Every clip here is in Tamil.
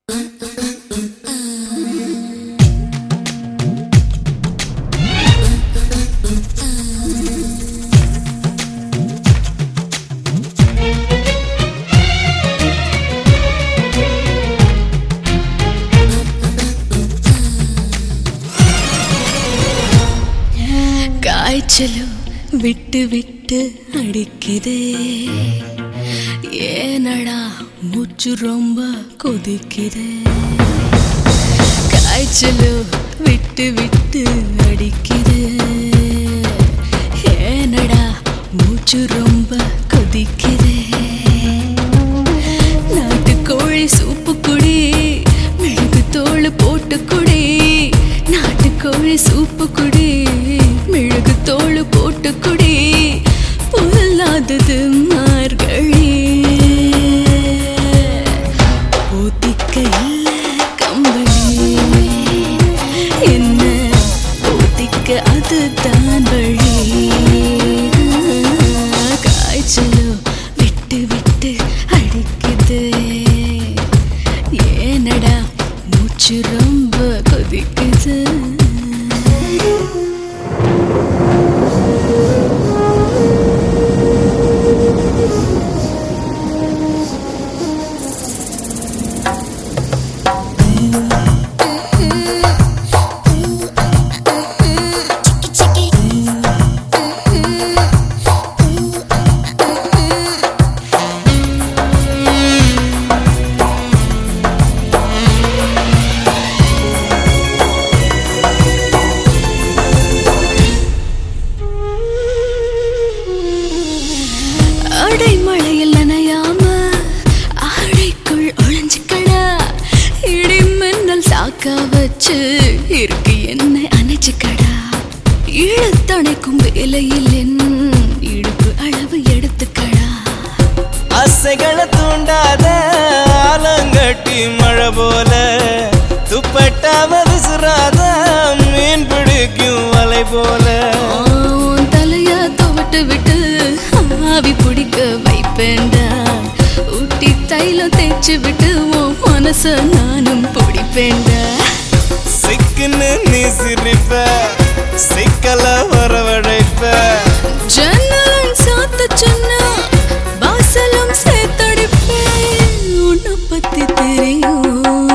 காய்ச்சலோ விட்டு விட்டு அடிக்குதே ஏனடா மூச்சு ரொம்ப கொதிக்குதே காய்ச்சலோ விட்டு விட்டு அடிக்குதே ஏனடா மூச்சு ரொம்ப கொதிக்குதே நாட்டுக்கோழி சூப்பு குடி மிளகு தோல் போட்டு குடி நாட்டுக்கோழி சூப்பு குடி மிளகு தோல் போட்டு குடி பொல்லாதது மார்கழி போத்திக்க இல்ல கம்பளி என்ன போத்திக்க அதுதான் வழி காய்ச்சலோ விட்டு விட்டு அடிக்குது ஏனடா மூச்சு ரொம்ப கொதிக்குது அடைமழையில் நனையாம ஆடைக்குள் ஒளிஞ்சுக்கடா இடி மின்னல் சாக்கா வச்சு இருக்கு என்னை அணைச்சுக்கடா இழுத்தணைக்கும் வேலையில் என் இடுப்பு அளவு எடுத்துக்கடா ஆசைகளை தூண்டாத ஆலங்கட்டி மழை போல துப்பட்டாவ விசுறாத மீன் பிடிக்கும் வலை போல உன் தலைய துவட்டு விட்டு ஆவி பிடிக்க வைப்பேன்டா ஊட்டி தைலம் தேய்ச்சி விட்டு உன் மனச நானும் பிடிப்பேன்டா சிக்குன்னு நீ சிரிப்ப சிக்கல வரவழைப்ப ஜன்னலும் சாத்த சொன்னா வாசலும் சேர்த்தடிப்பேன் உன்னை பத்தி தெரியும்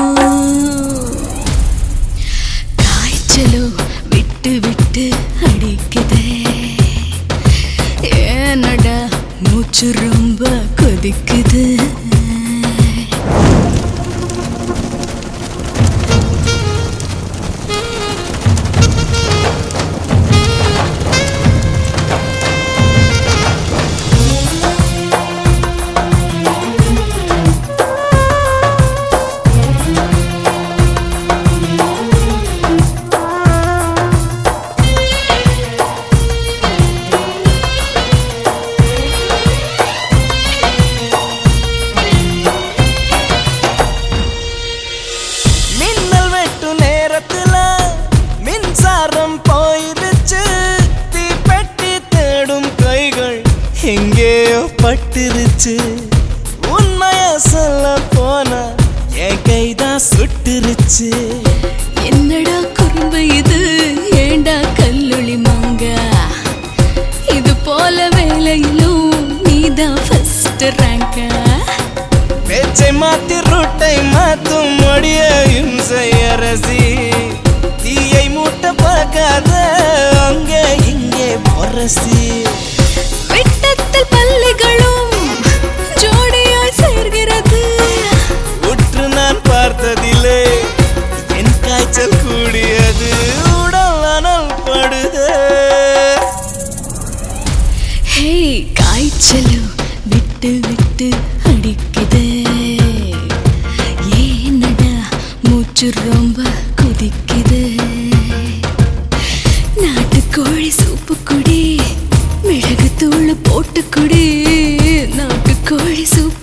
காய்ச்சலோ விட்டு விட்டு அடிக்குதே ஏனடா மூச்சு ரொம்ப கொதிக்குது மின்னல் வெட்டு நேரத்துல மின்சாரம் போயிருச்சு தீப்பெட்டி தேடும் கைகள் எங்கேயோ பட்டுருச்சு உண்மைய சொல்ல போனா என் கைதான் சுட்டுருச்சு என்னடா குறும்பு இது ஏண்டா கல்லொளி மாங்க இது போல வேலையிலும் நீதான் ஃபர்ஸ்ட் ரேங்கா பேச்சை மாத்தி ரூட்டை மாத்தும் மொழியையும் செய்யரசி தீயை மூட்ட பார்க்காத அங்கே இங்கே பொரசி விட்டத்தில் பல்லுகளும் ஜோடியாய் சேர்கிறது உற்று நான் பார்த்ததிலே என் காய்ச்சல் கூடியது உடல் அனல் படுதே ஹே காய்ச்சலோ விட்டு விட்டு அடிக்குதே ஏனடா மூச்சு ரொம்ப கொதிக்குது நாட்டுக்கோழி சூப்பு குடி மிளகு தூள் போட்டு குடி நாட்டுக்கோழி சூப்பு